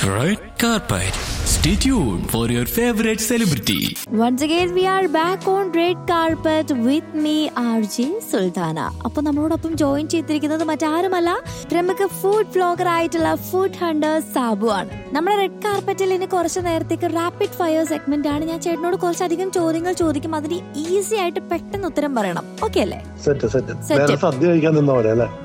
Red carpet. Stay tuned for your favorite celebrity. Once again, we are back on red carpet with me, RJ Sultana അപ്പൊ നമ്മളോടൊപ്പം join ചെയ്തിരിക്കുന്നത് മറ്റാരുമല്ല പ്രമുഖ food blogger ആയിട്ടുള്ള food hunter Sabu ആണ് നമ്മുടെ റെഡ് കാർപ്പറ്റിൽ ഇനി കുറച്ച് നേരത്തേക്ക് റാപ്പിഡ് ഫയർ സെഗ്മെന്റ് ആണ് ഞാൻ ചേട്ടനോട് കുറച്ചധികം ചോദ്യങ്ങൾ ചോദിക്കും അതിന് ഈസി ആയിട്ട് പെട്ടെന്ന് ഉത്തരം പറയണം ഓക്കെ അല്ലേ സെറ്റ് സെറ്റ് Set. വേറെ സദ്യ കഴിക്കാൻ നിന്ന പോലെ അല്ലേ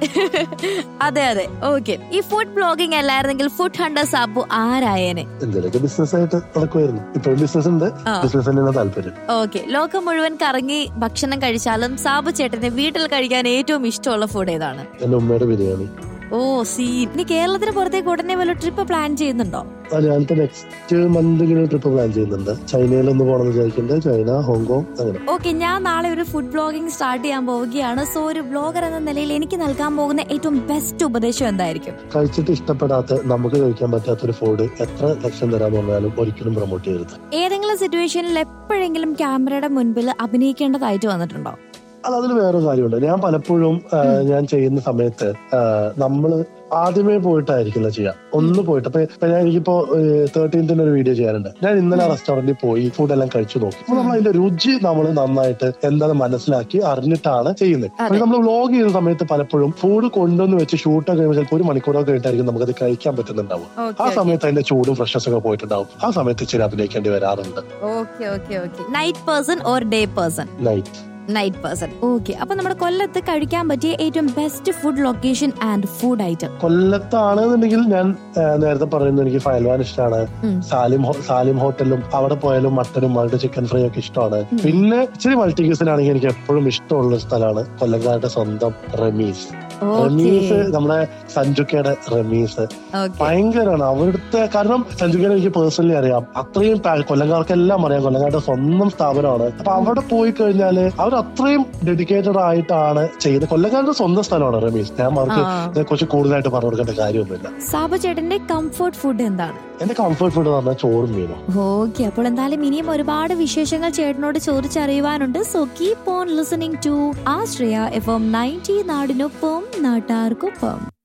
അതെ അതെ ഓക്കെ ഈ ഫുഡ് ബ്ലോഗിംഗ് അല്ലായിരുന്നെങ്കിൽ ഫുഡ് ഹണ്ടർ സാബു ആരായേനെ എന്തെങ്കിലുമൊക്കെ ബിസിനസ് ആയിട്ട് നടക്കുമായിരുന്നു ഇപ്പോഴും ബിസിനസ് ഉണ്ട് ആ. ബിസിനസ് തന്നെയാണ് താല്പര്യം ഓക്കെ ലോകം മുഴുവൻ കറങ്ങി ഭക്ഷണം കഴിച്ചാലും സാബു ചേട്ടന് വീട്ടിൽ കഴിക്കാൻ ഏറ്റവും ഇഷ്ടമുള്ള ഫുഡ് ഏതാണ് എന്റെ ഉമ്മയുടെ ബിരിയാണി ഓ സീ ഇനി കേരളത്തിന് പുറത്തേക്ക് ഉടനെ വല്ല ട്രിപ്പ് പ്ലാൻ ചെയ്യുന്നുണ്ടോ ആ ഞാനിപ്പോ നെക്സ്റ്റ് മന്ത് ഇങ്ങനെ ട്രിപ്പ് പ്ലാൻ ചെയ്യുന്നുണ്ട് ചൈനയിൽ ഒന്ന് പോകണമെന്ന് വിചാരിക്കുന്നുണ്ട് ചൈന ഹോങ്കോങ് അങ്ങനെ ഓക്കെ ഞാൻ നാളെ ഒരു ഫുഡ് ബ്ലോഗിംഗ് സ്റ്റാർട്ട് ചെയ്യാൻ പോവുകയാണ് സോ ഒരു ബ്ലോഗർ എന്ന നിലയിൽ എനിക്ക് നൽകാൻ പോകുന്ന ഏറ്റവും ബെസ്റ്റ് ഉപദേശം എന്തായിരിക്കും കഴിച്ചിട്ട് ഇഷ്ടപ്പെടാത്ത നമുക്ക് കഴിക്കാൻ പറ്റാത്ത ഒരു ഫുഡ് എത്ര ലക്ഷം തരാന്ന് പറഞ്ഞാലും ഒരിക്കലും പ്രൊമോട്ട് ചെയ്യരുത് ഏതെങ്കിലും സിറ്റുവേഷനിൽ എപ്പോഴെങ്കിലും ക്യാമറയുടെ മുൻപിൽ അഭിനയിക്കേണ്ടതായിട്ട് വന്നിട്ടുണ്ടോ അത് അതിൽ വേറൊരു കാര്യമുണ്ട് ഞാൻ പലപ്പോഴും ആ, ഞാൻ ചെയ്യുന്ന സമയത്ത് ആ, നമ്മള് ആദ്യമേ പോയിട്ടായിരിക്കില്ല ചെയ്യാം ഒന്ന് പോയിട്ട് അപ്പൊ ഇപ്പൊ ഞാൻ എനിക്കിപ്പോ തേർട്ടീൻത്തിന് ഒരു വീഡിയോ ചെയ്യാനുണ്ട് ഞാൻ ഇന്നലെ റെസ്റ്റോറന്റിൽ പോയി ഫുഡ് എല്ലാം കഴിച്ചു നോക്കി അപ്പൊ നമ്മൾ അതിന്റെ രുചി നമ്മൾ നന്നായിട്ട് എന്താണെന്ന് മനസ്സിലാക്കി അറിഞ്ഞിട്ടാണ് ചെയ്യുന്നത് അതെ. പക്ഷെ നമ്മൾ വ്ലോഗ് ചെയ്യുന്ന സമയത്ത് പലപ്പോഴും ഫുഡ് കൊണ്ടുവന്ന് വെച്ച് ഷൂട്ടൊക്കെ കഴിയുമ്പോൾ ചിലപ്പോൾ ഒരു മണിക്കൂറൊക്കെ കഴിഞ്ഞിട്ടായിരിക്കും നമുക്കത് കഴിക്കാൻ പറ്റുന്നുണ്ടാവും ആ സമയത്ത് അതിന്റെ ചൂടും ഫ്രഷ്നസ് ഒക്കെ പോയിട്ടുണ്ടാവും ആ സമയത്ത് ഇച്ചിരി അഭിനയിക്കേണ്ടി വരാറുണ്ട് okay okay okay night person or day person night night person okay അപ്പൊ നമ്മുടെ കൊല്ലത്ത് കഴിക്കാൻ പറ്റിയ ഏറ്റവും best food location and food item കൊല്ലത്താണെന്നുണ്ടെങ്കിൽ ഞാൻ ആ, നേരത്തെ പറയുന്നു എനിക്ക് ഫയൽവാൻ ഇഷ്ടമാണ് ഉം. സാലിം ഹോ- സാലിം ഹോട്ടലും അവിടെ പോയാലും മട്ടനും മൾട്ട് ചിക്കൻ ഫ്രൈ ഒക്കെ ഇഷ്ടമാണ് പിന്നെ ഇച്ചിരി മൾട്ടിക്യൂസിനാണെങ്കിൽ എനിക്ക് എപ്പോഴും ഇഷ്ടമുള്ള ഒരു സ്ഥലമാണ് കൊല്ലംകാരുടെ സ്വന്തം റമീസ് റമീസ് നമ്മുടെ സഞ്ജുക്കയുടെ റമീസ് ഓക്കെ ഭയങ്കരമാണ് അവിടുത്തെ കാരണം സഞ്ജുക്കയുടെ എനിക്ക് പേഴ്സണലി അറിയാം അത്രയും പാ- കൊല്ലംകാർക്കെല്ലാം അറിയാം കൊല്ലംകാരുടെ സ്വന്തം സ്ഥാപനമാണ് അപ്പൊ അവിടെ പോയി കഴിഞ്ഞാല് അവർ അത്രയും ഡെഡിക്കേറ്റഡ് ആയിട്ടാണ് ചെയ്യുന്നത് കൊല്ലംകാരുടെ സ്വന്തം സ്ഥലമാണ് റമീസ് ഞാൻ അവർക്ക് ആ. ഇതിനെ കുറിച്ച് കൂടുതലായിട്ട് പറഞ്ഞു കൊടുക്കേണ്ട കാര്യമൊന്നുമില്ല സാബു ചേട്ടന്റെ കംഫർട്ട് ഫുഡ് എന്താണ് എന്റെ കംഫർട്ട് ഫുഡ് എന്ന് പറഞ്ഞാൽ ചോറും മീനും ഓക്കെ അപ്പോൾ എന്തായാലും ഇനിയും ഒരുപാട് വിശേഷങ്ങൾ ചേട്ടനോട് ചോദിച്ചറിയുവാനുണ്ട് so keep on listening to Ashraya F M ninety നാടിനൊപ്പം നാട്ടാർക്കൊപ്പം